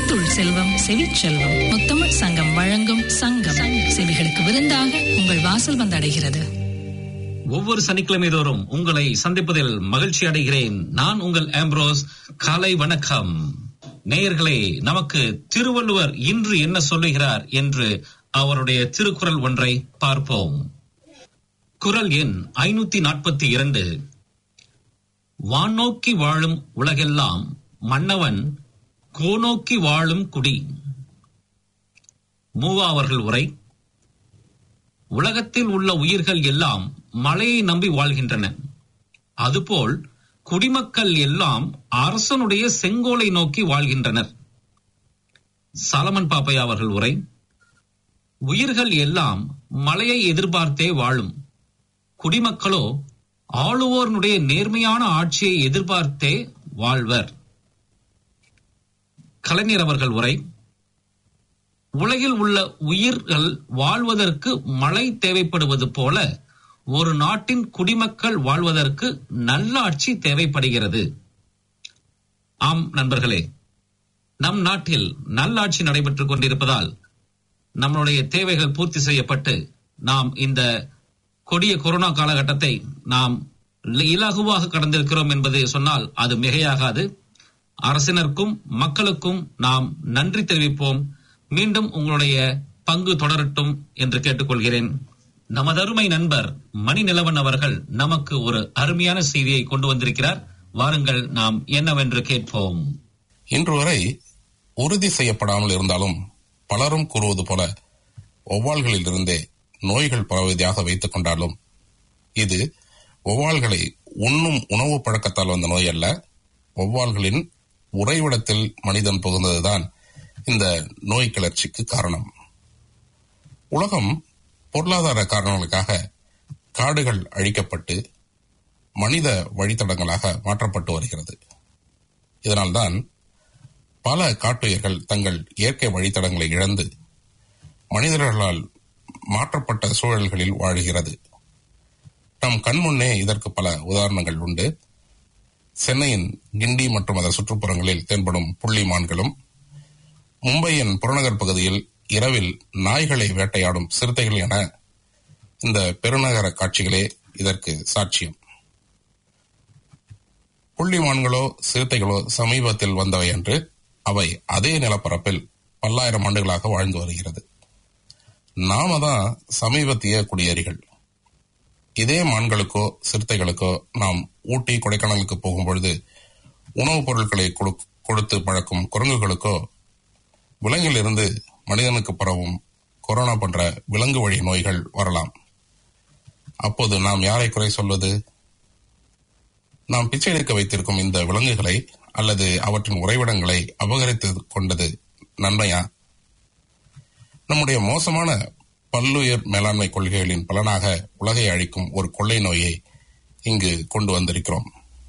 முத்துள் செல்வம் செவிச்செல்வம் முத்தமிழ் சங்கம் வழங்கும் சங்கம் செவிகளுக்கு விருந்தாக உங்கள் வாசல் வந்தடைகிறது ஒவ்வொரு சனிக்கிழமை தோறும் உங்களை சந்திப்பதில் மகிழ்ச்சி அடைகிறேன் நான் உங்கள் ஆம்ப்ரோஸ் காலை வணக்கம் நேயர்களே நமக்கு திருவள்ளுவர் இன்று என்ன சொல்லுகிறார் என்று அவருடைய திருக்குறள் ஒன்றை பார்ப்போம் குறள் எண் ஐநூத்தி நாற்பத்தி இரண்டு வானோக்கி வாழும் உலகெல்லாம் மன்னவன் கோநோக்கி வாழும் குடி மூவா அவர்கள் உரை உலகத்தில் உள்ள உயிர்கள் எல்லாம் மழையை நம்பி வாழ்கின்றன அதுபோல் குடிமக்கள் எல்லாம் அரசனுடைய செங்கோலை நோக்கி வாழ்கின்றனர் சாலமன் பாப்பையா அவர்கள் உரை உயிர்கள் எல்லாம் மழையை எதிர்பார்த்தே வாழும் குடிமக்களோ ஆளுவோர்னுடைய நேர்மையான ஆட்சியை எதிர்பார்த்தே வாழ்வர் கலைஞர் அவர்கள் உரை உலகில் உள்ள உயிர்கள் வாழ்வதற்கு மழை தேவைப்படுவது போல ஒரு நாட்டின் குடிமக்கள் வாழ்வதற்கு நல்லாட்சி தேவைப்படுகிறது ஆம் நண்பர்களே நம் நாட்டில் நல்லாட்சி நடைபெற்றுக் கொண்டிருப்பதால் நம்மளுடைய தேவைகள் பூர்த்தி செய்யப்பட்டு நாம் இந்த கொடிய கொரோனா காலகட்டத்தை நாம் இலகுவாக கடந்திருக்கிறோம் என்பதை சொன்னால் அது மிகையாகாது அரசினருக்கும் மக்களுக்கும் நாம் நன்றி தெரிவிப்போம் மீண்டும் உங்களுடைய பங்கு தொடரட்டும் என்று கேட்டுக்கொள்கிறேன் நமது அருமை நண்பர் மணிநிலவன் அவர்கள் நமக்கு ஒரு அருமையான செய்தியை கொண்டு வந்திருக்கிறார் வாருங்கள் நாம் என்னவென்று கேட்போம் இன்று வரை உறுதி செய்யப்படாமல் இருந்தாலும் பலரும் கூறுவது போல ஒவ்வாள்களில் இருந்தே நோய்கள் பரவுவதாக வைத்துக் கொண்டாலும் இது ஒவ்வாள்களை உண்ணும் உணவு பழக்கத்தால் வந்த நோய் அல்ல ஒவ்வாள்களின் உறைவிடத்தில் மனிதன் புகுந்ததுதான் இந்த நோய் கிளர்ச்சிக்கு காரணம் உலகம் பொருளாதார காரணங்களுக்காக காடுகள் அழிக்கப்பட்டு மனித வழித்தடங்களாக மாற்றப்பட்டு வருகிறது இதனால்தான் பல காட்டுயிர்கள் தங்கள் இயற்கை வழித்தடங்களை இழந்து மனிதர்களால் மாற்றப்பட்ட சூழல்களில் வாழுகிறது நம் கண்முன்னே இதற்கு பல உதாரணங்கள் உண்டு சென்னையின் கிண்டி மற்றும் அதன் சுற்றுப்புறங்களில் தென்படும் புள்ளிமான்களும் மும்பையின் புறநகர் பகுதியில் இரவில் நாய்களை வேட்டையாடும் சிறுத்தைகள் என இந்த பெருநகர காட்சிகளே இதற்கு சாட்சியம் புள்ளிமான்களோ சிறுத்தைகளோ சமீபத்தில் வந்தவை என்று அவை அதே நிலப்பரப்பில் பல்லாயிரம் ஆண்டுகளாக வாழ்ந்து வருகிறது நாம தான் சமீபத்திய குடியேறிகள் இதே மான்களுக்கோ சிறுத்தைகளுக்கோ நாம் ஊட்டி கொடைக்கானலுக்கு போகும் பொழுது உணவுப் பொருட்களை கொடுத்து பழக்கும் குரங்குகளுக்கோ விலங்கில் இருந்து மனிதனுக்கு பரவும் கொரோனா போன்ற விலங்கு வழி நோய்கள் வரலாம் அப்போது நாம் யாரை குறை சொல்வது நாம் பிச்சை எடுக்க வைத்திருக்கும் இந்த விலங்குகளை அல்லது அவற்றின் உறைவிடங்களை அபகரித்து கொண்டது நன்மையா நம்முடைய மோசமான பல்லுயிர் மேலாண்மை கொள்கைகளின் பலனாக உலகை அழிக்கும் ஒரு கொள்ளை நோயை இங்கு கொண்டு வந்திருக்கிறோம்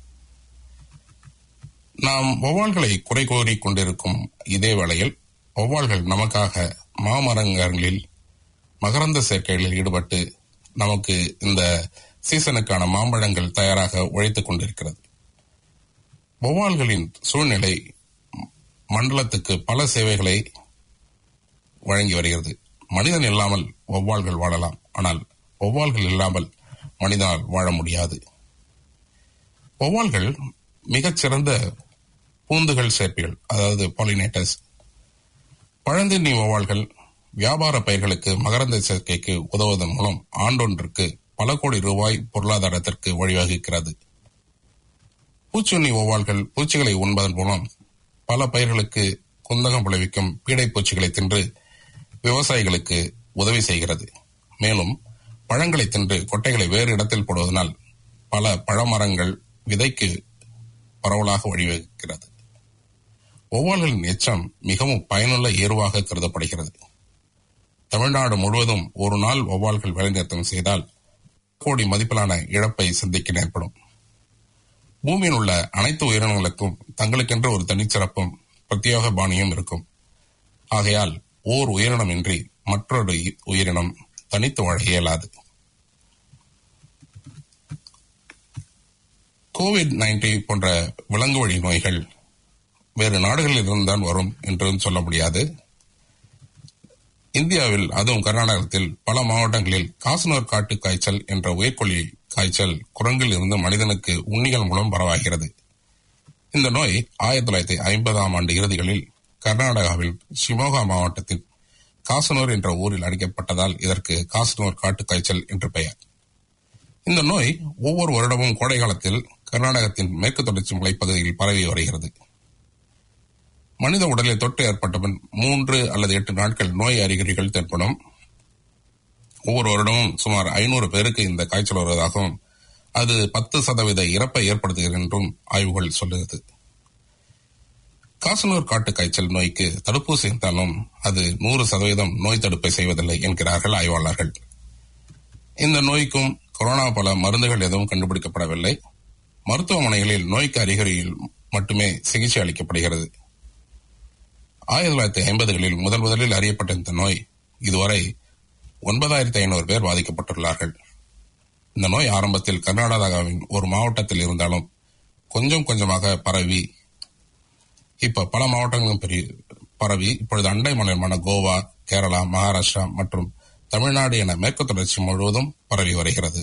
நாம் வௌவால்களை குறை கோரி கொண்டிருக்கும் இதே வேளையில் வௌவால்கள் நமக்காக மாமரங்களில் மகரந்த சேர்க்கைகளில் ஈடுபட்டு நமக்கு இந்த சீசனுக்கான மாம்பழங்கள் தயாராக உழைத்துக் கொண்டிருக்கிறது வௌவால்களின் சூழ்நிலை மண்டலத்துக்கு பல சேவைகளை வழங்கி வருகிறது மனிதன் இல்லாமல் வௌவால்கள் வாழலாம் ஆனால் வௌவால்கள் இல்லாமல் மனிதனால் வாழ முடியாது வௌவால்கள் மிகச்சிறந்த பூந்துகள் சேர்ப்பிகள் அதாவது பாலினேட்டர்ஸ் பழந்தின்னி வௌவால்கள் வியாபார பயிர்களுக்கு மகரந்த சேர்க்கைக்கு உதவுவதன் மூலம் ஆண்டொன்றுக்கு பல கோடி ரூபாய் பொருளாதாரத்திற்கு வழிவகுக்கிறது பூச்சுண்ணி வௌவால்கள் பூச்சிகளை உண்பதன் மூலம் பல பயிர்களுக்கு குந்தகம் விளைவிக்கும் பீடை பூச்சிகளை தின்று விவசாயிகளுக்கு உதவி செய்கிறது மேலும் பழங்களை தின்று கொட்டைகளை வேறு இடத்தில் போடுவதனால் பல பழமரங்கள் விதைக்கு பரவலாக வழிவகுக்கிறது ஒவ்வால்களின் எச்சம் மிகவும் பயனுள்ள ஏருவாக கருதப்படுகிறது தமிழ்நாடு முழுவதும் ஒரு நாள் ஒவ்வால்கள் வேலைநிறுத்தம் செய்தால் கோடி மதிப்பிலான இழப்பை சந்திக்க நேர்படும் பூமியில் உள்ள அனைத்து உயிரினங்களுக்கும் தங்களுக்கென்று ஒரு தனிச்சிறப்பும் பிரத்யேக பாணியும் இருக்கும் ஆகையால் ஓர் உயிரினமின்றி மற்றொரு உயிரினம் தனித்து வாழ இயலாது கோவிட் நைன்டீன் போன்ற விலங்கு வழி நோய்கள் வேறு நாடுகளில் இருந்துதான் வரும் என்றும் சொல்ல முடியாது இந்தியாவில் அதுவும் கர்நாடகத்தில் பல மாவட்டங்களில் காசனோர் காட்டு காய்ச்சல் என்ற உயிர்கொல்லி காய்ச்சல் குரங்கில் இருந்து மனிதனுக்கு உண்ணிகள் மூலம் பரவாகிறது இந்த நோய் ஆயிரத்தி தொள்ளாயிரத்தி ஐம்பதாம் ஆண்டு இறுதிகளில் கர்நாடகாவில் ஷிமோகா மாவட்டத்தில் காசனூர் என்ற ஊரில் அடிக்கப்பட்டதால் இதற்கு காசனூர் காட்டு காய்ச்சல் என்று பெயர் இந்த நோய் ஒவ்வொரு வருடமும் கோடை காலத்தில் கர்நாடகத்தின் மேற்கு தொடர்ச்சி மலைப்பகுதியில் பரவி வருகிறது மனித உடலில் தொற்று ஏற்பட்ட பின் மூன்று அல்லது எட்டு நாட்கள் நோய் அறிகுறிகள் தென்படும் ஒவ்வொரு வருடமும் சுமார் ஐநூறு பேருக்கு இந்த காய்ச்சல் வருவதாகவும் அது பத்து சதவீத இறப்பை ஏற்படுத்துகிறது என்றும் ஆய்வுகள் சொல்லுகிறது காசனூர் காட்டு காய்ச்சல் நோய்க்கு தடுப்பூசி இருந்தாலும் அது நூறு சதவீதம் நோய் தடுப்பை செய்வதில்லை என்கிறார்கள் ஆய்வாளர்கள் இந்த நோய்க்கும் கொரோனா பல மருந்துகள் எதுவும் கண்டுபிடிக்கப்படவில்லை மருத்துவமனைகளில் நோய்க்கு அறிகுறியில் மட்டுமே சிகிச்சை அளிக்கப்படுகிறது ஆயிரத்தி தொள்ளாயிரத்தி ஐம்பதுகளில் முதல் முதலில் அறியப்பட்ட இந்த நோய் இதுவரை ஒன்பதாயிரத்தி ஐநூறு பேர் பாதிக்கப்பட்டுள்ளார்கள் இந்த நோய் ஆரம்பத்தில் கர்நாடகாவின் ஒரு மாவட்டத்தில் இருந்தாலும் கொஞ்சம் கொஞ்சமாக பரவி இப்ப பல மாவட்டங்களும் பெரிய பரவி இப்பொழுது அண்டை மாநிலமான கோவா கேரளா மகாராஷ்டிரா மற்றும் தமிழ்நாடு என மேற்கு தொடர்ச்சி முழுவதும் பரவி வருகிறது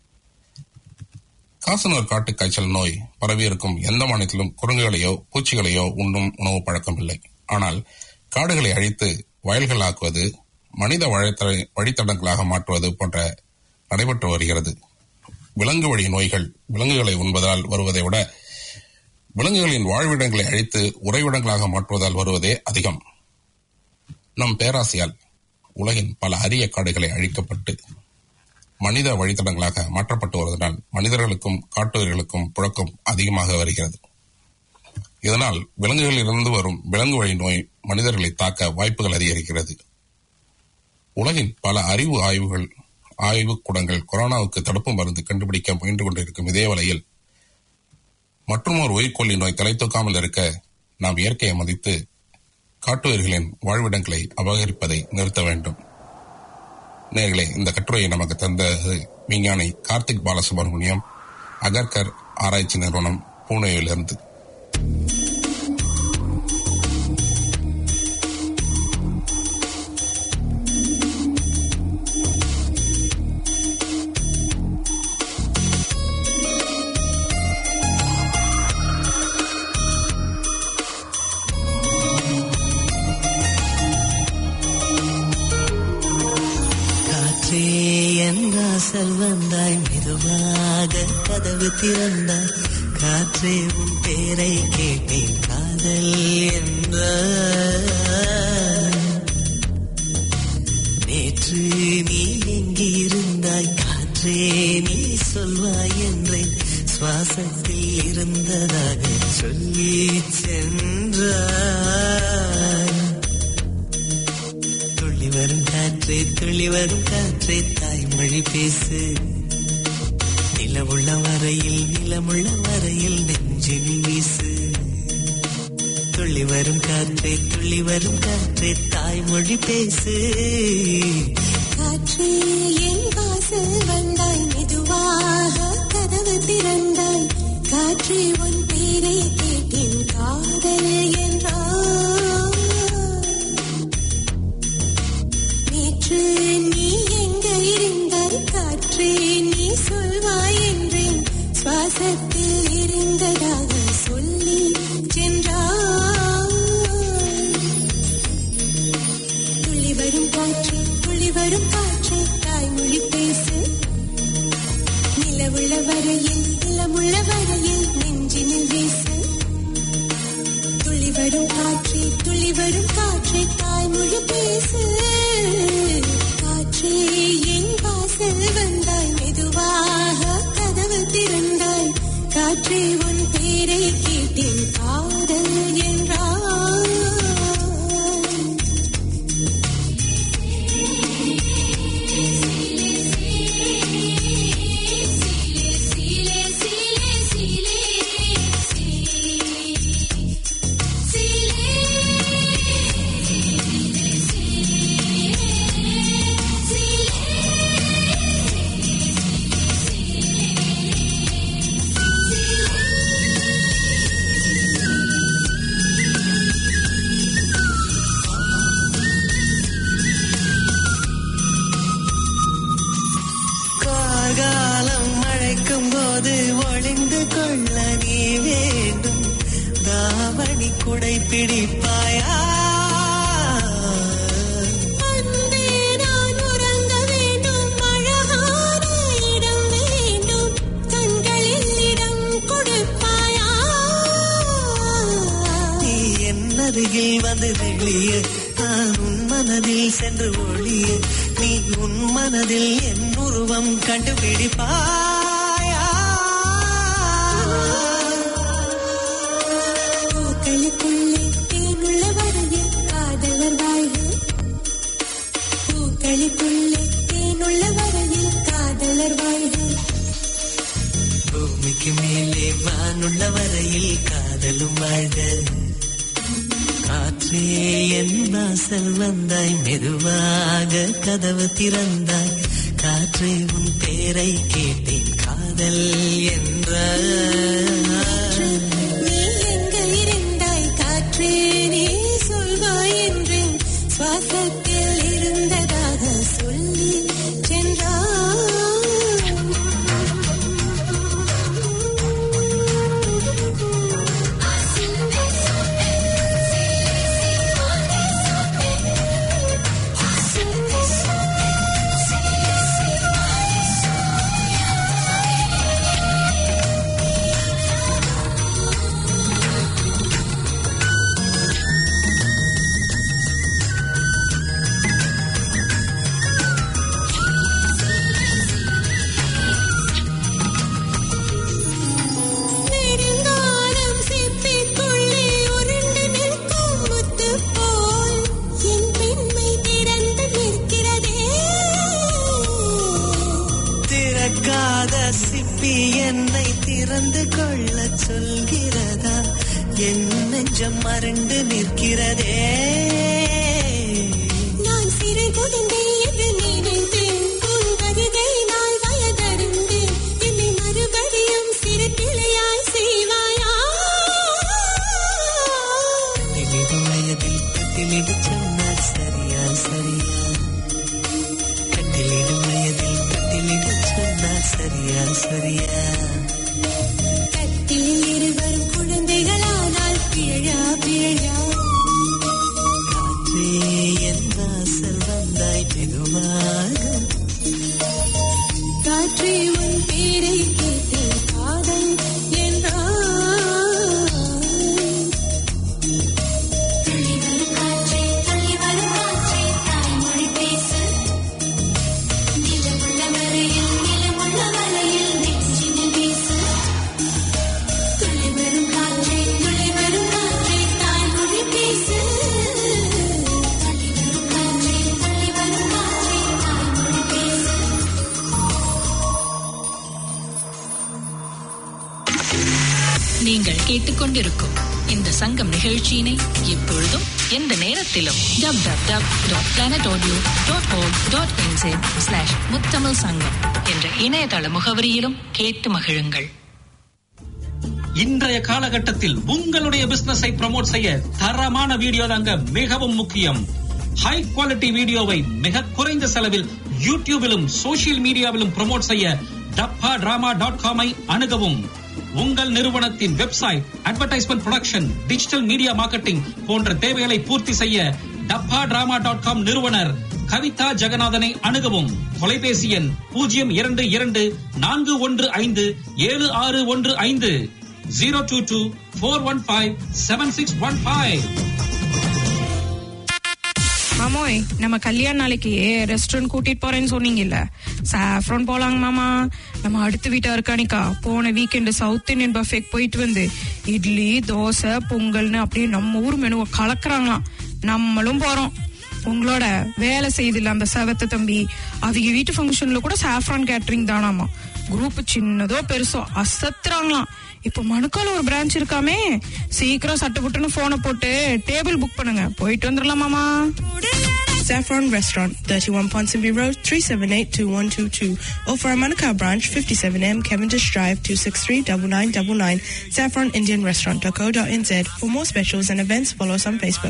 காசனூர் காட்டு காய்ச்சல் நோய் பரவி இருக்கும் எந்த மாநிலத்திலும் குரங்குகளையோ பூச்சிகளையோ உண்ணும் உணவு பழக்கம் இல்லை ஆனால் காடுகளை அழித்து வயல்கள் ஆக்குவது மனித வழித்தட வழித்தடங்களாக மாற்றுவது போன்ற நடைபெற்று வருகிறது விலங்கு வழி நோய்கள் விலங்குகளை உண்பதால் வருவதை விட விலங்குகளின் வாழ்விடங்களை அழித்து உறைவிடங்களாக மாற்றுவதால் வருவதே அதிகம் நம் பேராசையால் உலகின் பல அரிய காடுகளை அழிக்கப்பட்டு மனித வழித்தடங்களாக மாற்றப்பட்டு வருவதனால் மனிதர்களுக்கும் காட்டுயிர்களுக்கும் புழக்கம் அதிகமாக வருகிறது இதனால் விலங்குகளில் இருந்து வரும் விலங்கு வழி நோய் மனிதர்களை தாக்க வாய்ப்புகள் அதிகரிக்கிறது உலகின் பல அறிவு ஆய்வுகள் ஆய்வுக்கூடங்கள் கொரோனாவுக்கு தடுப்பு மருந்து கண்டுபிடிக்க முயன்று கொண்டிருக்கும் இதே வேளையில் மற்றொரு உயிர்கொல்லி நோய் தலை தூக்காமல் இருக்க நாம் இயற்கையை மதித்து காட்டுயிர்களின் வாழ்விடங்களை அபகரிப்பதை நிறுத்த வேண்டும் நேர்களே இந்த கட்டுரையை நமக்கு தந்த விஞ்ஞானி கார்த்திக் பாலசுப்ரமணியம் அகர்கர் ஆராய்ச்சி நிறுவனம் பூனேவிலிருந்து காற்றே என் வாசல் வந்தாய் மெதுவாக கதவு திறந்தாய் காற்றே உன் பேரை கேட்டேன் காதல் என்ற நேற்று நீ எங்கிருந்தாய் காற்றே நீ சொல்வாய் என்றேன் சுவாசத்தில் இருந்ததாக சொல்லி சென்றாய் துள்ளி வரும் காற்றே துள்ளி வரும் காற்றே தாய்மொழி பேசு நிலவுள்ள வரையில் நிலமுள்ள வரையில் நெஞ்சில் வீசு துள்ளி வரும் காற்றே துள்ளி வரும் காற்றே தாய்மொழி பேசு காற்றே என் வாசல் வந்தாய் மெதுவாக கதவு திறந்தாய் காற்றே உன் பேரை கேட்டேன் காதல் என்றாய் நேற்று நீ எங்க இருந்தாய் காற்றே நீ சொல்வாய் என்றேன் சுவாசத்தில் இருந்ததாக சொல்லி சென்றாய் துள்ளி வரும் காற்று துள்ளி வரும் காற்று தாய்மொழி பேசு நிலவுள்ள வரையில் நிலமுள்ள வரையில் நெஞ்சினில் வீசு துள்ளி வரும் காற்றே துள்ளி வரும் காற்றே தாய்மொழி பேசு காற்றே என் வாசல் வந்தாய் மெதுவாக கதவு திறந்தாய் காற்றே உன் பேரை கேட்டேன் காதல் என்றாய் கண்டுபிடிப்பாயா அன்பே நான் உறங்க வேண்டும் அழகான இடம் வேண்டும் கண்களில் இடம் கொடுப்பாயா நீ என் அருகில் வந்து வெளிய நான் உன் மனதில் சென்று ஒளிய நீ உன் மனதில் என் உருவம் கண்டுபிடிப்பாயா பூக்களுக்குள்ளே தேனுள்ள வரையில் காதலர் வாழ்வு பூக்களுக்குள்ளே தேனுள்ள வரையில் காதலர் வாழ்வு பூமிக்கு மேலே வானுள்ள வரையில் காதலும் வாழ்க காற்றே என் வாசல் வந்தாய் மெதுவாக கதவு திறந்தாய் காற்றே உன் பேரை கேட்டேன் காதல் என்ற நீ எங்க இருந்தாய் காற்றே நீ சொல்வாய் என்றேன் சுவாசத்தில் இருந்ததாக சொல்லி நெடுங்காலம் சிப்பிக்குள்ளே உருண்டு நிற்கும் முத்து போல் என் பெண்மை திறந்து நிற்கிறதே திறக்காத சிப்பி என்னை திறந்து கொள்ள சொல்கிறதா என் நெஞ்சம் மறண்டு நிற்கிறதே நான் சிறு குழந்தை என்று நினைத்தேன் உன் வருகை நாள் வயதறிந்தேன் என்னை மறுபடியும் சிறு பிள்ளையாய் செய்வாயா கட்டிலிடு வயதில் கட்டிலிடு சொன்னால் சரியா சரியா கட்டிலிடு வயதில் கட்டிலிடு சொன்னால் சரியா சரியா கட்டிலில் இருவரும் குழந்தைகளானால் பிழா பிழா காற்றே என் வாசல் வந்தாய் மெதுவாக காற்றே உன் பேரை கேட்டு காதல் என்றாய் துள்ளி வரும் காற்றே துள்ளி வரும் காற்றே தாய்மொழி பேசு நிலமுள்ள வரையில் நிலமுள்ள வரையில் நெஞ்சினில் வீசு துள்ளி வரும் காற்றே துள்ளி வரும் காற்றே தாய்மொழி பேசு துள்ளி வரும் காற்றே துள்ளி வரும் காற்றே தாய்மொழி பேசு நீங்கள் கேட்டுக்கொண்டிருக்கும் இந்த சங்கம் நிகழ்ச்சியினை எப்பொழுதும் எந்த நேரத்திலும் dub dub dub dot planet audio dot ஓம் dot NZ slash Muthamizh Sangam என்ற இணையதள முகவரியிலும் கேட்டு மகிழுங்கள் இன்றைய காலகட்டத்தில் உங்களுடைய பிசினஸை ப்ரமோட் செய்ய தரமான வீடியோ தாங்க மிகவும் முக்கியம் ஹை குவாலிட்டி வீடியோவை மிக குறைந்த செலவில் யூடியூபிலும் சோசியல் மீடியாவிலும் ப்ரமோட் செய்ய டப்பா டிராமா டாட் காமை அணுகவும் உங்கள் நிறுவனத்தின் website advertisement production digital media marketing போன்ற தேவைகளை பூர்த்தி செய்ய டப்பா டிராமா டாட் காம் நிறுவனர் கவிதா ஜெகநாதனை அணுகவும் தொலைபேசி எண் பூஜ்ஜியம் இரண்டு இரண்டு நான்கு ஒன்று ஐந்து ஏழு ஆறு ஒன்று ஐந்து zero two two four one five seven six one five மாமோய் நம்ம கல்யாண நாளைக்கு ரெஸ்டாரண்ட் கூட்டிட்டு போறேன்னு சொன்னீங்கல்ல சாஃப்ரான் போலாங்க மாமா நம்ம அடுத்த வீட்டா இருக்கானிக்கா போன வீக்கெண்டு சவுத் இந்தியன் பஃபேக் போயிட்டு வந்து இட்லி தோசை பொங்கல்னு அப்படியே நம்ம ஊர் மெனுவை கலக்குறாங்களாம் நம்மளும் போறோம் உங்களோட வேலை செய்தில்ல அந்த செவத்த தம்பி அவங்க வீட்டு ஃபங்க்ஷன்ல கூட சாஃப்ரான் கேட்டரிங் தானாமா குரூப் சின்னதோ பெருசோ அசத்துறாங்களாம் இப்ப மணுக்கால ஒரு பிரான்ச் இருக்காமே சீக்கிரம் சட்டு புட்டுன்னு போனை போட்டு டேபிள் புக் பண்ணுங்க போயிட்டு வந்துடலாமாமா Saffron Restaurant, 31 Ponsonby Road, 378-2122. Or for our Manukau branch, 57M Cavendish Drive, 263-9999. Saffron Indian Restaurant.co.nz. For more specials and events, follow us on Facebook.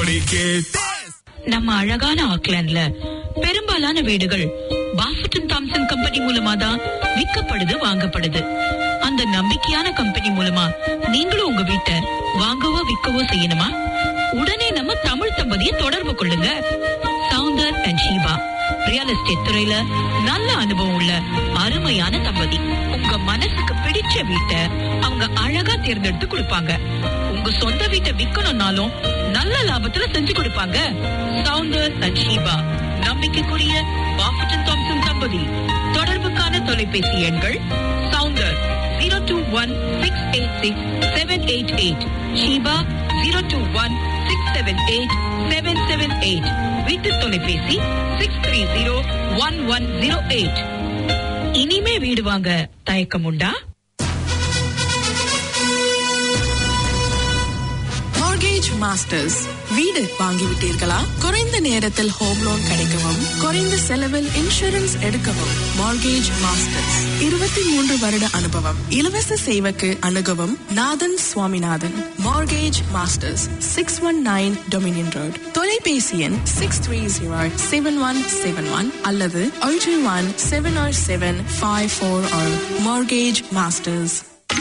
நம்ம அழகான ஆக்லாண்ட்ல பெரும்பாலான வீடுகள் பாஃபட்டன் தாம்சன் கம்பெனி மூலமா தான் விற்கப்படுது வாங்கப்படுது அந்த நம்பிக்கையான கம்பெனி மூலமா நீங்களும் உங்க வீட்டை வாங்கவோ விற்கவோ செய்யணுமா உடனே நம்ம தமிழ் தம்பதியை தொடர்பு கொள்ளுங்க Soundar and Sheeba real estate துறையில நல்ல அனுபவம் உள்ள அருமையான தம்பதி உங்க மனசுக்கு பிடிச்ச வீட்டை அவங்க அழகா தேர்ந்தெடுத்து கொடுப்பாங்க உங்க சொந்த வீட்டை விக்கணும்னாலும் நல்ல லாபத்துல செஞ்சு கொடுப்பாங்க சவுந்தர் அண்ட் ஷீபா நம்பிக்கைக்குரிய பாஃபட்டன் தாம்சன் தம்பதி தொடர்புக்கான தொலைபேசி எண்கள் Soundar zero two one six eight six seven eight eight Sheeba zero two one six seven eight seven seven eight வீட்டு தொலைபேசி six three zero one one zero eight இனிமே வீடு வாங்க தயக்கம் உண்டா மார்கேஜ் மாஸ்டர்ஸ் வீடு வாங்கிவிட்டீர்களா குறைந்த நேரத்தில் ஹோம் லோன் கிடைக்கவும் குறைந்த செலவில் இன்சூரன்ஸ் எடுக்கவும் மார்கேஜ் மாஸ்டர்ஸ் இருபத்தி மூன்று வருட அனுபவம் இலவச சேவைக்கு அணுகவும் Nathan Swaminathan mortgage masters six one nine Dominion road தொலைபேசி எண் six three zero seven one seven one அல்லது ஒன்று one seven seven five four mortgage masters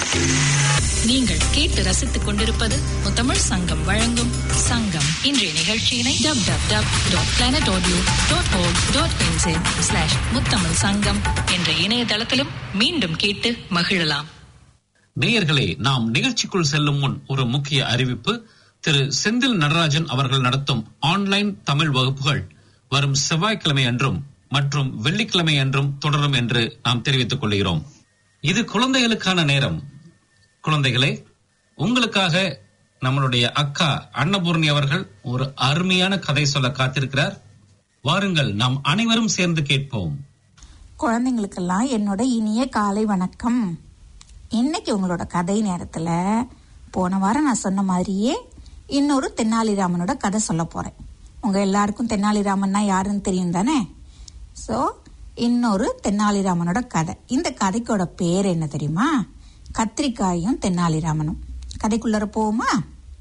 நீங்கள் கேட்டு ரசித்துக் கொண்டிருப்பது முத்தமிழ் சங்கம் வழங்கும் சங்கம் இன்றைய நிகழ்ச்சியினை dub dub dub dot planet audio dot org dot NZ slash Muthamizh Sangam என்ற இணையதளத்திலும் மீண்டும் கேட்டு மகிழலாம் நேயர்களே நாம் நிகழ்ச்சிக்குள் செல்லும் முன் ஒரு முக்கிய அறிவிப்பு திரு செந்தில் நடராஜன் அவர்கள் நடத்தும் ஆன்லைன் தமிழ் வகுப்புகள் வரும் செவ்வாய்க்கிழமை அன்றும் மற்றும் வெள்ளிக்கிழமை அன்றும் தொடரும் என்று நாம் தெரிவித்துக் கொள்கிறோம் இது குழந்தைகளுக்கான நேரம் குழந்தைகளே உங்களுக்காக நம்மளுடைய அக்கா அன்னபூர்ணி அவர்கள் ஒரு அருமையான கதை சொல்ல காத்திருக்கிறார் வாருங்கள் நாம் அனைவரும் சேர்ந்து கேட்போம் குழந்தைங்களுக்கெல்லாம் என்னோட இனிய காலை வணக்கம் இன்னைக்கு உங்களோட கதை நேரத்துல போன வாரம் நான் சொன்ன மாதிரியே இன்னொரு தென்னாலிராமனோட கதை சொல்ல போறேன் உங்க எல்லாருக்கும் தென்னாலிராமன்னா யாருன்னு தெரியும் தானே ஸோ இன்னொரு தென்னாலிராமனோட கதை இந்த கதைக்கோட பேர் என்ன தெரியுமா கத்திரிக்காயும் தென்னாலிராமனும் கதைக்குள்ளர போவோமா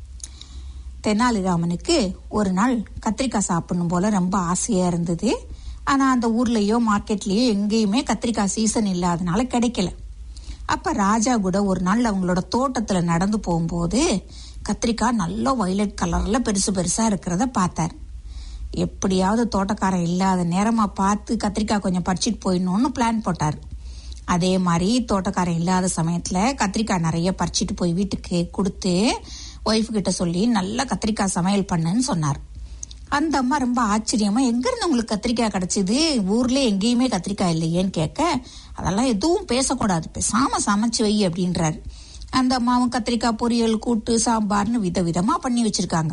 தெனாலிராமனுக்கு ஒரு நாள் கத்திரிக்காய் சாப்பிடணும் போல ரொம்ப ஆசையா இருந்தது ஆனா அந்த ஊர்லயோ மார்க்கெட்லயோ எங்கேயுமே கத்திரிக்காய் சீசன் இல்லாதனால கிடைக்கல அப்ப ராஜா கூட ஒரு நாள் அவங்களோட தோட்டத்துல நடந்து போகும்போது கத்திரிக்காய் நல்ல வயலட் கலர்ல பெருசு பெருசா இருக்கிறத பார்த்தார் எப்படியாவது தோட்டக்காரன் இல்லாத நேரமா பார்த்து கத்திரிக்காய் கொஞ்சம் பறிச்சிட்டு போயிடணும்னு பிளான் போட்டார் அதே மாதிரி தோட்டக்காரன் இல்லாத சமயத்துல கத்திரிக்காய் நிறைய பறிச்சிட்டு போய் வீட்டுக்கு கொடுத்து ஒய்ஃப் கிட்ட சொல்லி நல்லா கத்திரிக்காய் சமையல் பண்ணுன்னு சொன்னார் அந்த அம்மா ரொம்ப ஆச்சரியமா எங்க இருந்து உங்களுக்கு கத்திரிக்காய் கிடைச்சது ஊர்ல எங்கேயுமே கத்திரிக்காய் இல்லையேன்னு கேட்க அதெல்லாம் எதுவும் பேசக்கூடாது பேசாம சமைச்சு வை அப்படின்றாரு அந்த அம்மாவும் கத்திரிக்காய் பொரியல் கூட்டு சாம்பார்னு விதவிதமா பண்ணி வச்சிருக்காங்க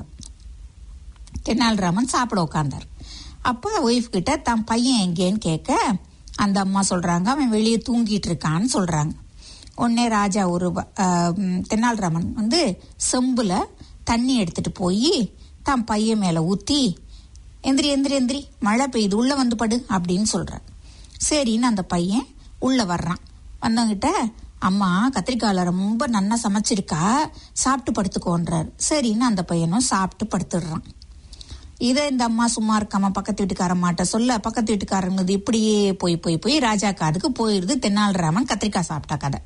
தென்னாலிராமன் சாப்பிட உட்கார்ந்தார் அப்போ ஒய்ஃப் கிட்ட தன் பையன் எங்கேன்னு கேட்க அந்த அம்மா சொல்றாங்க அவன் வெளியே தூங்கிட்டு இருக்கான்னு சொல்றாங்க உடனே ராஜா ஒரு வ- ஆஹ் உம் தென்னாலிராமன் வந்து செம்புல தண்ணி எடுத்துட்டு போய் தன் பையன் மேல ஊத்தி எந்திரி எந்திரி எந்திரி மழை பெய்யுது உள்ள வந்து படு அப்படின்னு சொல்றான் சரின்னு அந்த பையன் உள்ள வர்றான் வந்தவங்கிட்ட அம்மா கத்திரிக்காயில ரொம்ப நன்னா சமைச்சிருக்கா சாப்பிட்டு படுத்துக்கோன்றாரு சரின்னு அந்த பையனும் சாப்பிட்டு படுத்துடுறான் இதை இந்த அம்மா சும்மா இருக்காம பக்கத்து வீட்டுக்காரம்மாட்ட சொல்ல பக்கத்து வீட்டுக்காரங்க இப்படியே போய் போய் போய் ராஜா காதுக்கு போயிருது தென்னாலிராமன் கத்திரிக்காய் சாப்பிட்டா கதை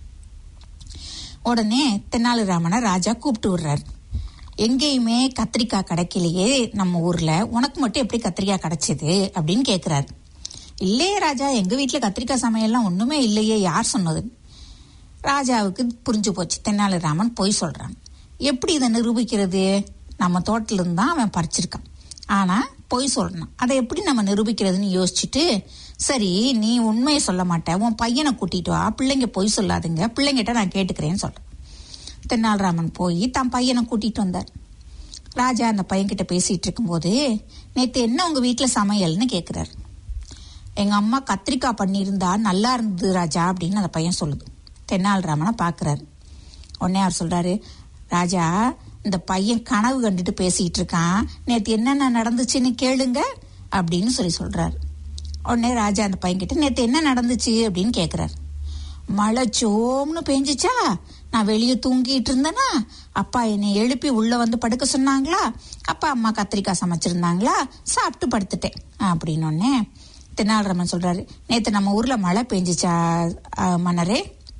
உடனே தென்னாலிராமனை ராஜா கூப்பிட்டு விடுறாரு எங்கேயுமே கத்திரிக்காய் கிடைக்கலையே நம்ம ஊர்ல உனக்கு மட்டும் எப்படி கத்திரிக்காய் கிடைச்சது அப்படின்னு கேக்குறாரு இல்லையே ராஜா எங்க வீட்டுல கத்திரிக்காய் சமையல்லாம் ஒண்ணுமே இல்லையே யார் சொன்னது ராஜாவுக்கு புரிஞ்சு போச்சு தென்னாலிராமன் பொய் சொல்றான் எப்படி இதை நிரூபிக்கிறது நம்ம தோட்டத்துல இருந்து தான் அவன் பறிச்சிருக்கான் ஆனா பொய் சொல்றான் அதை எப்படி நம்ம நிரூபிக்கிறதுன்னு யோசிச்சுட்டு சரி நீ உண்மையை சொல்ல மாட்ட உன் பையனை கூட்டிட்டு வா பிள்ளைங்க பொய் சொல்லாதுங்க பிள்ளைங்கிட்ட நான் கேட்டுக்கிறேன்னு சொல்றேன் தென்னாலிராமன் போய் தன் பையனை கூட்டிட்டு வந்தார் ராஜா அந்த பையன்கிட்ட பேசிட்டு இருக்கும்போது நேத்து என்ன உங்க வீட்டுல சமையல்னு கேக்குறாரு எங்க அம்மா கத்திரிக்காய் பண்ணியிருந்தா நல்லா இருந்தது ராஜா அப்படின்னு அந்த பையன் சொல்லுது தென்னாலிராமனை பாக்குறாரு உடனே அவர் சொல்றாரு ராஜா இந்த பையன் கனவு கண்டுட்டு பேசிட்டு இருக்கான் நேத்து என்னென்ன நடந்துச்சுன்னு கேளுங்க அப்படின்னு சொல்லி சொல்றாரு உடனே ராஜா அந்த பையன் கிட்ட நேத்து என்ன நடந்துச்சு அப்படின்னு கேக்குறாரு மழை சோம்னு பெஞ்சிச்சா நான் வெளியே தூங்கிட்டு இருந்தேனா அப்பா என்னை எழுப்பி உள்ள வந்து படுக்க சொன்னாங்களா அப்பா அம்மா கத்திரிக்காய் சமைச்சிருந்தாங்களா சாப்பிட்டு படுத்துட்டேன் அப்படின்னு உடனே தென்னாலிராமன் சொல்றாரு நேத்து நம்ம ஊர்ல மழை பெஞ்சிச்சா ஆ, மன்னரே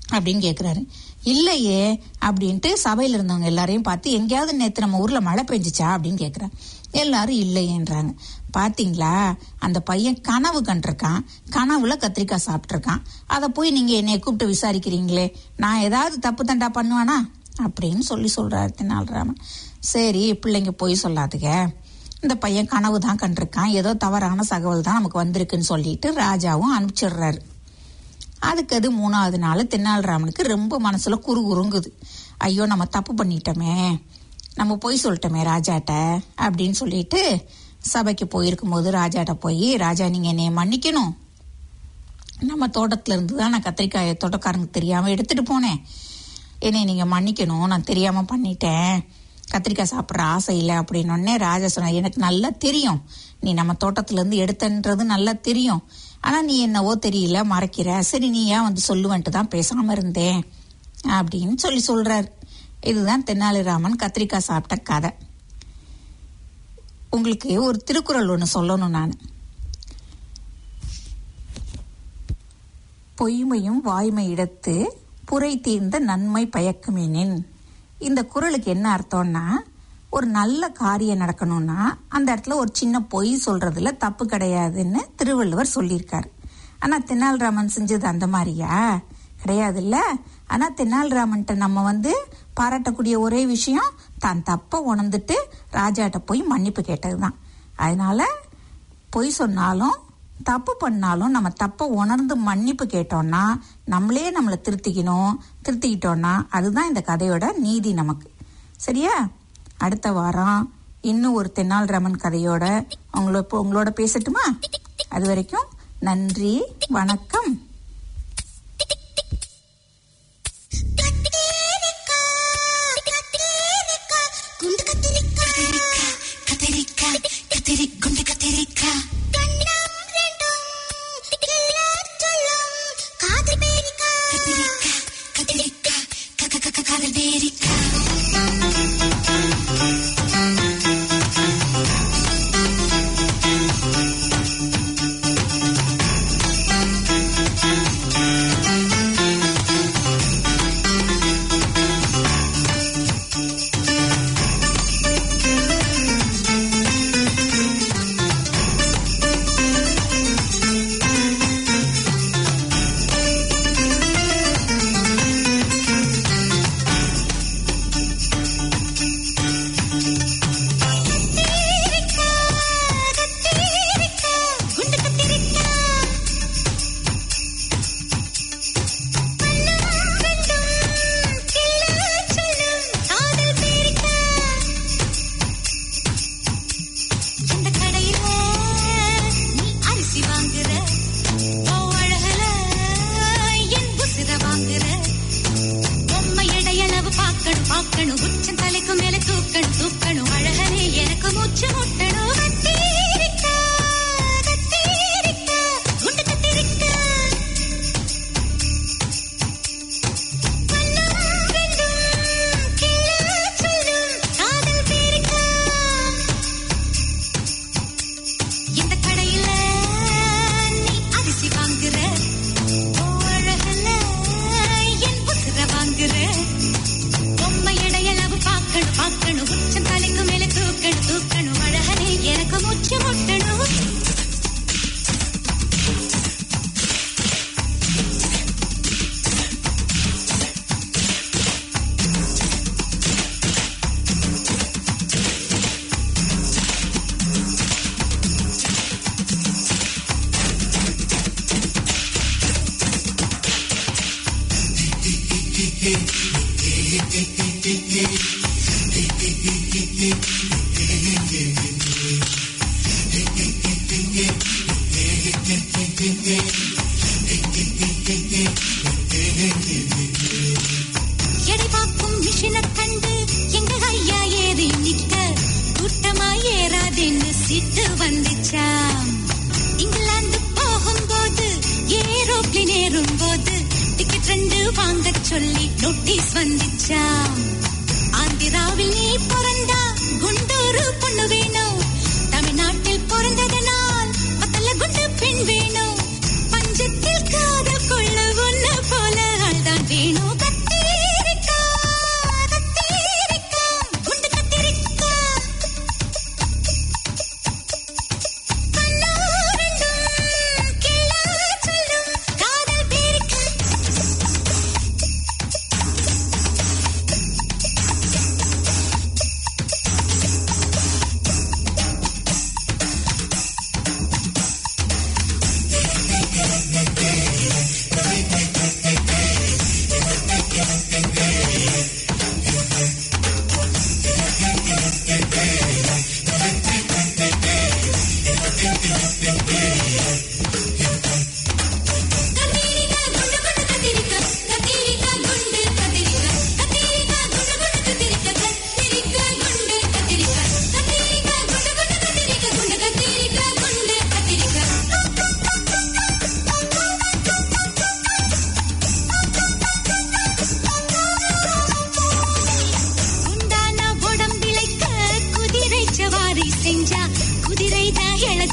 அப்படின்னு கேக்குறாரு இல்லையே அப்படின்ட்டு சபையில இருந்தவங்க எல்லாரையும் பார்த்து எங்கேயாவது நேத்து நம்ம ஊர்ல மழை பெஞ்சுச்சா அப்படின்னு கேக்குறாங்க எல்லாரும் இல்லையேன்றாங்க பாத்தீங்களா அந்த பையன் கனவு கண்டிருக்கான் கனவுல கத்திரிக்காய் சாப்பிட்டிருக்கான் அதை போய் நீங்க என்னைய கூப்பிட்டு விசாரிக்கிறீங்களே நான் ஏதாவது தப்பு தண்டா பண்ணுவானா அப்படின்னு சொல்லி சொல்றாரு தெனாலிராமன் சரி பிள்ளைங்க போய் சொல்லாதுங்க இந்த பையன் கனவு தான் கண்டிருக்கான் ஏதோ தவறான தகவல் தான் நமக்கு வந்திருக்குன்னு சொல்லிட்டு ராஜாவும் அனுப்பிச்சிடுறாரு அதுக்கு அது மூணாவது நாள் தென்னாலிராமனுக்கு ரொம்ப மனசுல குறு குறுங்குது ஐயோ நம்ம தப்பு பண்ணிட்டோமே நம்ம போய் சொல்லிட்டோமே ராஜாட்ட அப்படின்னு சொல்லிட்டு சபைக்கு போயிருக்கும் போது ராஜாட்ட போய் ராஜா நீங்க என்னைய மன்னிக்கணும் நம்ம தோட்டத்துல இருந்து தான் நான் கத்திரிக்காயை தோட்டக்காரங்களுக்கு தெரியாம எடுத்துட்டு போனேன் என்னை நீங்க மன்னிக்கணும் நான் தெரியாம பண்ணிட்டேன் கத்திரிக்காய் சாப்பிட்ற ஆசை இல்லை அப்படின்னு ராஜா சொன்னார் எனக்கு நல்லா தெரியும் நீ நம்ம தோட்டத்துல இருந்து எடுத்தன்றது நல்லா தெரியும் ஆனா நீ என்னவோ தெரியல மறைக்கிற சரி நீ ஏன் வந்து சொல்லுவன்ட்டு தான் பேசாம இருந்தேன் அப்படின்னு சொல்லி சொல்றாரு இதுதான் தென்னாலிராமன் கத்திரிக்காய் சாப்பிட்ட கதை உங்களுக்கு ஒரு திருக்குறள் ஒன்று சொல்லணும் நான் பொய்மையும் வாய்மை இடத்து புரை தீர்ந்த நன்மை பயக்குமெனின் இந்த குறளுக்கு என்ன அர்த்தம்னா ஒரு நல்ல காரியம் நடக்கணும்னா அந்த இடத்துல ஒரு சின்ன பொய் சொல்றதுல தப்பு கிடையாதுன்னு திருவள்ளுவர் சொல்லியிருக்காரு ஆனா தென்னாலிராமன் செஞ்சது அந்த மாதிரியா கிடையாது இல்ல ஆனா தென்னாலிராமன்ட்ட நம்ம வந்து பாராட்டக்கூடிய ஒரே விஷயம் தான் தப்ப உணர்ந்துட்டு ராஜாட்ட போய் மன்னிப்பு கேட்டதுதான் அதனால பொய் சொன்னாலும் தப்பு பண்ணாலும் நம்ம தப்ப உணர்ந்து மன்னிப்பு கேட்டோம்னா நம்மளே நம்மளை திருத்திக்கணும் திருத்திக்கிட்டோம்னா அதுதான் இந்த கதையோட நீதி நமக்கு சரியா அடுத்த வாரம் இன்னும் ஒரு தென்னாலிராமன் கதையோட உங்களோட உங்களோட பேசட்டுமா அது வரைக்கும் நன்றி வணக்கம் குண்டு கத்திரிக்காய் கத்திரிக்காய் கத்திரி குண்டு கத்திரிக்காய் கண்ணம் ரெண்டும் கிளியார் சொல்லும் காதல் பேரிக்காய் கத்திரிக்காய் கத்திரிக்காய் கக்க கக்க காதல் பேரிக்காய் குண்டு கத்திரிக்காய் கண்ணம் ரெண்டும் கிளியார் சொல்லும் காதல் பேரிக்காய் இந்த கடையில நீ அரிசி வாங்குற உன் அழகுல என் உசிர வாங்குற பொம்மை இடையளவு பார்க்கணும் பார்க்கணும் உச்சம் தலைக்கு மேல தூக்கணும் தூக்கணும் அழகனே எனக்கு மூச்சு முட்டணும் கத்தீரிக்கா கத்தீரிக்கா குண்டு கத்தீரிக்கா கண்ணம் ரெண்டும் கிளியார் சொல்லும் காதல் பேரிக்காய் இந்த கடையில நீ அரிசி வாங்குற உன் அழகுல என் உசிர வாங்குற பொம்மை இடையளவு பார்க்கணும் பார்க்கணும் உச்சம் தலைக்கு மேல தூக்கணும் தூக்கணும் அழகனே எனக்கு மூச்சு முட்டணும் எடை பார்க்கும் மிஷினை கண்டு எங்க ஐயா ஏறி நிக்க கூட்டமா ஏறாதுன்னு சிட்டு வந்துச்சா இங்கிலாந்து போகும்போது ஏரோப்ளேன் ஏறும்போது டிக்கெட் ரெண்டு வாங்க சொல்லி நோட்டீஸ் வந்துச்சா ஆந்திராவில் நீ பிறந்தா குண்டூரு பொண்ணு வேணும் தமிழ்நாட்டில் பிறந்ததனால் மத்தல குண்டு பெண் வேணும் பஞ்சத்தில் காதல் கொள்ள ஒண்ணு போல ஆள்தான் வேணும்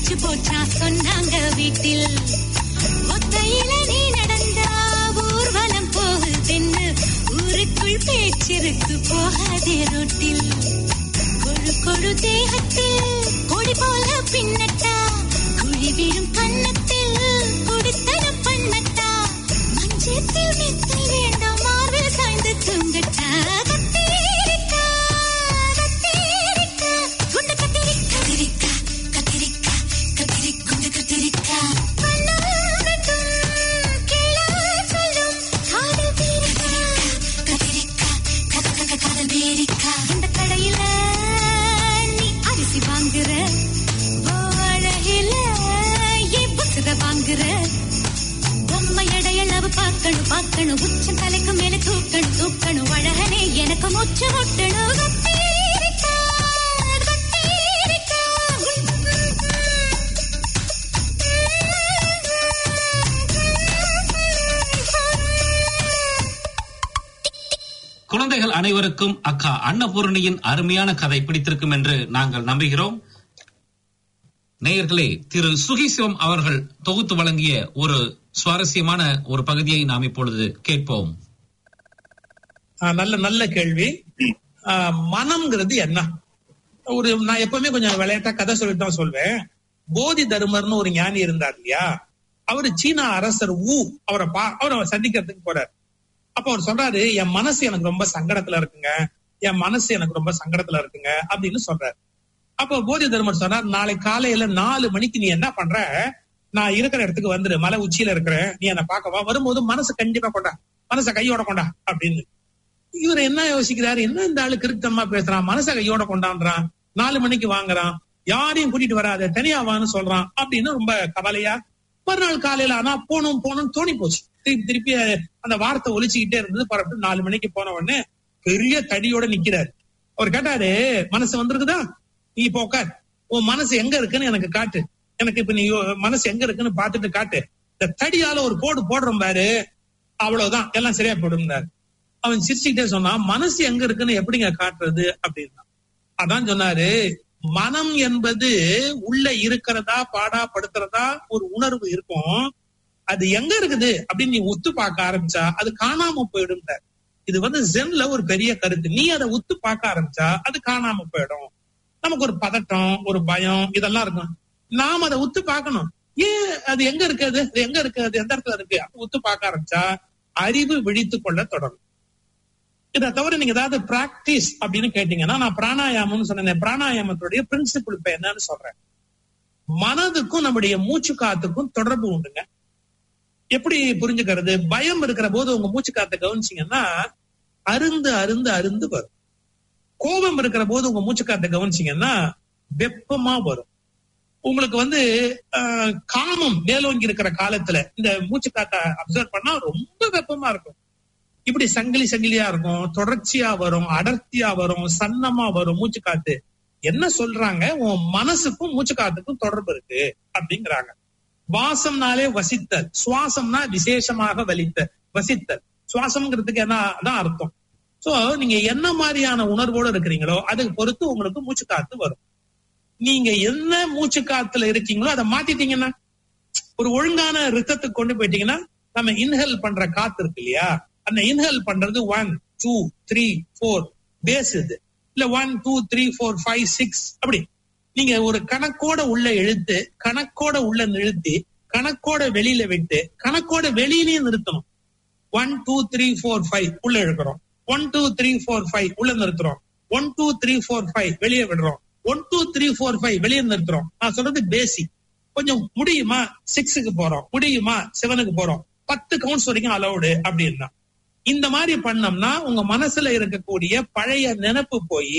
பேச்சு போச்சா சொன்னாங்க வீட்டில் ஒத்தையில நீ நடந்தா ஊர்வலம் போகுதென்னு ஊருக்குள் பேச்சிருக்கு போகாதே ரோட்டில் கொழு கொழு தேகத்தில் கொடி போல பின்னட்டா குழி விழும் கன்னத்தில் குடித்தனம் பண்ணட்டா மஞ்சத்தில் மெத்தை வேண்டாம் மார்பில் சாய்ந்து தூங்கட்டா கத்தீரிக்கா கத்தீரிக்கா குண்டு கத்திரிக்கா கத்திரிக்கா கத்திரிக்கா கத்திரி குண்டு கத்திரிக்கா கண்ணாகட்டும் கீழே சொல்லும் காதல் பேரிக்கா கத்திரிக்கா கத்திரிக்கா காதல் பேரிக்கா இந்த கடையில நீ அரிசி வாங்குற அழகில ஏன் புசுக வாங்குற பொம்மை எடையளவு பார்க்கணும் பார்க்கணும் உச்சம் தலைக்கு மேல தூக்கணும் தூக்கணும் அழகனே எனக்கு மூச்சு முட்டணும் கத்தீரிக்கா, கத்தீரிக்கா. குழந்தைகள் அனைவருக்கும் அக்கா அன்னபூரணியின் அருமையான கதை பிடித்திருக்கும் என்று நாங்கள் நம்புகிறோம் நேயர்களே திரு சுகிசிவம் அவர்கள் தொகுத்து வழங்கிய ஒரு சுவாரஸ்யமான ஒரு பகுதியை நாம் இப்பொழுது கேட்போம் ஆஹ் நல்ல நல்ல கேள்வி ஆஹ் மனம்ங்கிறது என்ன ஒரு நான் எப்பவுமே கொஞ்சம் விளையாட்டா கதை சொல்லிட்டு தான் சொல்வேன் போதி தர்மர்னு ஒரு ஞானி இருந்தார் இல்லையா அவரு சீனா அரசர் ஊ அவரை பா அவரை சந்திக்கிறதுக்கு போறாரு அப்ப அவர் சொல்றாரு என் மனசு எனக்கு ரொம்ப சங்கடத்துல இருக்குங்க என் மனசு எனக்கு ரொம்ப சங்கடத்துல இருக்குங்க அப்படின்னு சொல்றாரு அப்போ போதி தர்மர் சொன்னார் நாளை காலையில நாலு மணிக்கு நீ என்ன பண்ற நான் இருக்கிற இடத்துக்கு வந்துரு மலை உச்சியில இருக்கிறேன் நீ என்ன பார்க்கவா வரும்போது மனசு கண்டிப்பா கொண்டா மனசை கையோட கொண்டா அப்படின்னு இவர் என்ன யோசிக்கிறாரு என்ன இந்த ஆளு கிருத்தமா பேசுறான் மனசை கையோட கொண்டான்றான் நாலு மணிக்கு வாங்குறான் யாரையும் கூட்டிட்டு வராத தனியா வான்னு சொல்றான் அப்படின்னு ரொம்ப கவலையா மறுநாள் காலையில ஆனா போகணும் போகணும்னு தோணி போச்சு திருப்பி திருப்பி அந்த வார்த்தை ஒலிச்சுக்கிட்டே இருந்தது பரப்பிட்டு நாலு மணிக்கு போன உடனே பெரிய தடியோட நிக்கிறாரு அவர் கேட்டாரு மனசு வந்திருக்குதா நீ இப்போ உட்கார் உன் மனசு எங்க இருக்குன்னு எனக்கு காட்டு எனக்கு இப்ப நீ யோ- மனசு எங்க இருக்குன்னு பாத்துட்டு காட்டு இந்த தடியால ஒரு கோடு போடுறோம் பாரு அவ்வளவுதான் எல்லாம் சரியா போடும்னாரு அவன் சிரிச்சுக்கிட்டே சொன்னான் மனசு எங்க இருக்குன்னு எப்படிங்க காட்டுறது அப்படின்னா அதான் சொன்னாரு மனம் என்பது உள்ள இருக்கிறதா பாடா படுத்துறதா ஒரு உணர்வு இருக்கும் அது எங்க இருக்குது அப்படின்னு நீ உத்து பார்க்க ஆரம்பிச்சா அது காணாம போயிடும் இது வந்து ஜென்ல ஒரு பெரிய கருத்து நீ அதை உத்து பார்க்க ஆரம்பிச்சா அது காணாம போயிடும் நமக்கு ஒரு பதட்டம் ஒரு பயம் இதெல்லாம் இருக்கும் நாம் அதை உத்து பார்க்கணும் ஏன் அது எங்க இருக்கு அது அது எங்க இருக்கு அது எந்த இடத்துல இருக்கு அப்ப உத்து பார்க்க ஆரம்பிச்சா அறிவு விழித்து கொள்ள தொடங்கும் இதை தவிர நீங்க ஏதாவது பிராக்டிஸ் அப்படின்னு கேட்டீங்கன்னா நான் பிராணாயாமம்னு சொன்னேன் பிராணாயாமத்துடைய பிரின்சிபிள் இப்ப என்னன்னு சொல்றேன் மனதுக்கும் நம்முடைய மூச்சு காத்துக்கும் தொடர்பு உண்டுங்க எப்படி புரிஞ்சுக்கிறது பயம் இருக்கிற போது உங்க மூச்சு காத்தை கவனிச்சீங்கன்னா அருந்து அருந்து அருந்து வரும் கோபம் இருக்கிற போது உங்க மூச்சு காத்தை கவனிச்சீங்கன்னா வெப்பமா வரும் உங்களுக்கு வந்து ஆஹ், காமம் மேலோங்கி இருக்கிற காலத்துல இந்த மூச்சு காத்தை அப்சர்வ் பண்ணா ரொம்ப வெப்பமா இருக்கும் இப்படி சங்கிலி சங்கிலியா இருக்கும் தொடர்ச்சியா வரும் அடர்த்தியா வரும் சன்னமா வரும் மூச்சு காத்து என்ன சொல்றாங்க உன் மனசுக்கும் மூச்சு காத்துக்கும் தொடர்பு இருக்கு அப்படிங்கிறாங்க வாசம்னாலே வசித்தல் சுவாசம்னா விசேஷமாக வலித்த வசித்தல் சுவாசம்ங்கிறதுக்கு என்ன அதான் அர்த்தம் சோ நீங்க என்ன மாதிரியான உணர்வோட இருக்கிறீங்களோ அதுக்கு பொறுத்து உங்களுக்கு மூச்சு காத்து வரும் நீங்க என்ன மூச்சு காத்துல இருக்கீங்களோ அதை மாத்திட்டீங்கன்னா ஒரு ஒழுங்கான ரித்தத்துக்கு கொண்டு போயிட்டீங்கன்னா நம்ம இன்ஹேல் பண்ற காத்து இருக்கு இல்லையா அந்த இன்ஹேல் பண்றது ஒன் டூ த்ரீ ஃபோர் பேஸ் இது இல்ல one two three four five six அப்படி நீங்க ஒரு கணக்கோட உள்ள இழுத்து கணக்கோட உள்ள நிறுத்தி கணக்கோட வெளியில விட்டு கணக்கோட வெளியிலயும் நிறுத்தணும் one two three four five உள்ள இழுக்கிறோம் one two three four five உள்ள நிறுத்துறோம் one two three four five வெளியே விடுறோம் one two three four five வெளியே நிறுத்துறோம் நான் சொல்றது பேசிக் கொஞ்சம் முடியுமா சிக்ஸுக்கு போறோம் முடியுமா செவனுக்கு போறோம் பத்து கவுண்ட்ஸ் வரைக்கும் அலௌடு அப்படின்னா இந்த மாதிரி பண்ணோம்னா உங்க மனசுல இருக்கக்கூடிய பழைய நினைப்பு போய்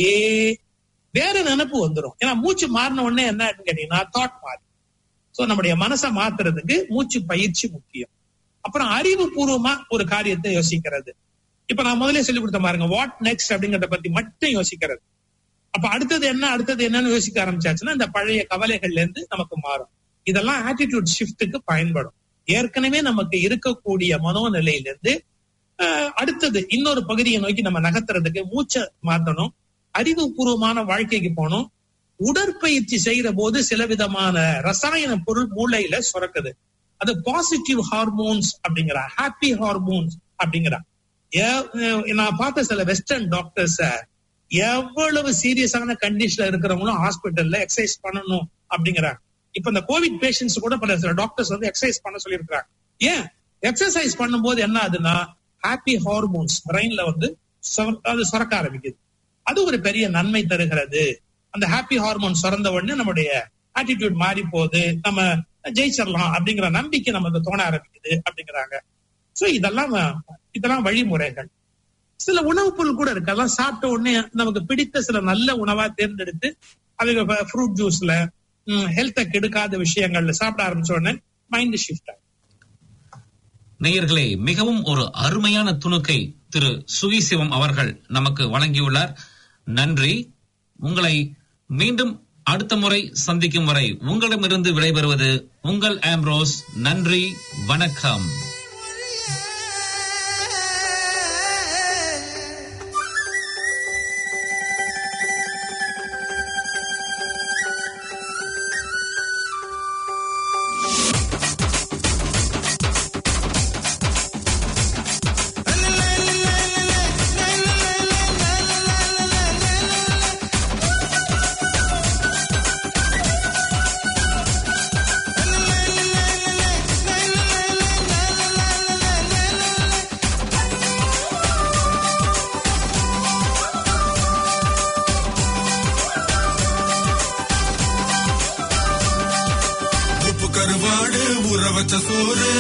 வேற நினைப்பு வந்துரும் ஏன்னா மூச்சு மாறின உடனே என்ன ஆயிடுன்னு கேட்டீங்கன்னா தாட் மாறி சோ நம்முடைய மனசை மாத்துறதுக்கு மூச்சு பயிற்சி முக்கியம் அப்புறம் அறிவுபூர்வமா ஒரு காரியத்தை யோசிக்கிறது இப்ப நான் முதல்ல சொல்லி கொடுத்த பாருங்க வாட் நெக்ஸ்ட் அப்படிங்கறத பத்தி மட்டும் யோசிக்கிறது அப்ப அடுத்தது என்ன அடுத்தது என்னன்னு யோசிக்க ஆரம்பிச்சாச்சுன்னா இந்த பழைய கவலைகள்ல இருந்து நமக்கு மாறும் இதெல்லாம் ஆட்டிடியூட் ஷிஃப்ட்டுக்கு பயன்படும் ஏற்கனவே நமக்கு இருக்கக்கூடிய மனோநிலையிலிருந்து அஹ், அடுத்தது இன்னொரு பகுதியை நோக்கி நம்ம நகர்த்துறதுக்கு மூச்சை மாத்தணும் அறிவுபூர்வமான வாழ்க்கைக்கு போகணும் உடற்பயிற்சி செய்யற போது சில விதமான ரசாயன பொருள் மூளையில சுரக்குது அது பாசிட்டிவ் ஹார்மோன்ஸ் அப்படிங்கிறா ஹாப்பி ஹார்மோன்ஸ் அப்படிங்கிறா ஏ- நான் பார்த்த சில வெஸ்டர்ன் டாக்டர்ஸ எவ்வளவு சீரியஸான கண்டிஷன்ல இருக்கிறவங்களும் ஹாஸ்பிட்டல்ல எக்ஸசைஸ் பண்ணணும் அப்படிங்கிறாங்க இப்ப இந்த கோவிட் பேஷண்ட்ஸ் கூட பல சில டாக்டர்ஸ் வந்து எக்ஸசைஸ் பண்ண சொல்லியிருக்காங்க ஏன் எக்ஸசைஸ் பண்ணும்போது என்ன ஆகுதுன்னா ஹாப்பி ஹார்மோன்ஸ் பிரெயின்ல வந்து சுர- அது சுரக்க ஆரம்பிக்குது அது ஒரு பெரிய நன்மை தருகிறது அந்த ஹாப்பி ஹார்மோன் சுரந்த உடனே நம்முடைய ஆட்டிடியூட் மாறி போகுது நம்ம ஜெயிச்சிடலாம் அப்படிங்கிற நம்பிக்கை நமக்கு தோண ஆரம்பிக்குது அப்படிங்கிறாங்க சோ இதெல்லாம் இதெல்லாம் வழிமுறைகள் சில உணவுப் பொருள் கூட இருக்கு அதெல்லாம் சாப்பிட்ட உடனே நமக்கு பிடித்த சில நல்ல உணவா தேர்ந்தெடுத்து அவங்க ஃப்ரூட் ஜூஸ்ல ஹெல்த்தை கெடுக்காத விஷயங்கள்ல சாப்பிட ஆரம்பிச்ச உடனே மைண்ட் ஷிஃப்ட் நேயர்களே மிகவும் ஒரு அருமையான துணுக்கை திரு சுகிசிவம் அவர்கள் நமக்கு வழங்கியுள்ளார் நன்றி உங்களை மீண்டும் அடுத்த முறை சந்திக்கும் வரை உங்களிடமிருந்து விடைபெறுவது உங்கள் ஆம்ரோஸ் நன்றி வணக்கம் உப்பு கருவாடு ஊற வச்ச சோறு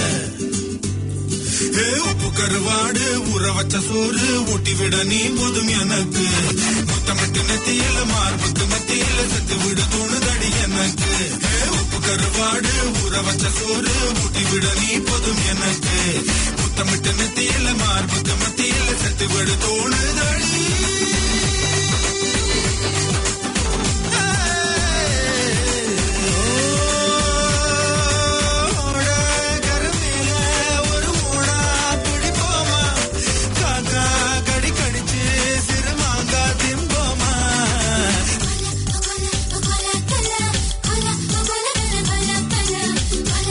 ஏ, உப்பு கருவாடு ஊற வச்ச சோறு ஊட்டி விட நீ போதும் எனக்கு முத்தமிட்டு நெத்தியில மார்புக்கு மத்தியில செத்து விட தோணுதடி எனக்கு ஏ, உப்பு கருவாடு ஊற வச்ச சோறு ஊட்டி விட நீ போதும் எனக்கு முத்தமிட்டு நெத்தியில மார்புக்கு மத்தியில செத்து விட தோணுதடி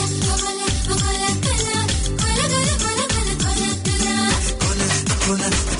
கொல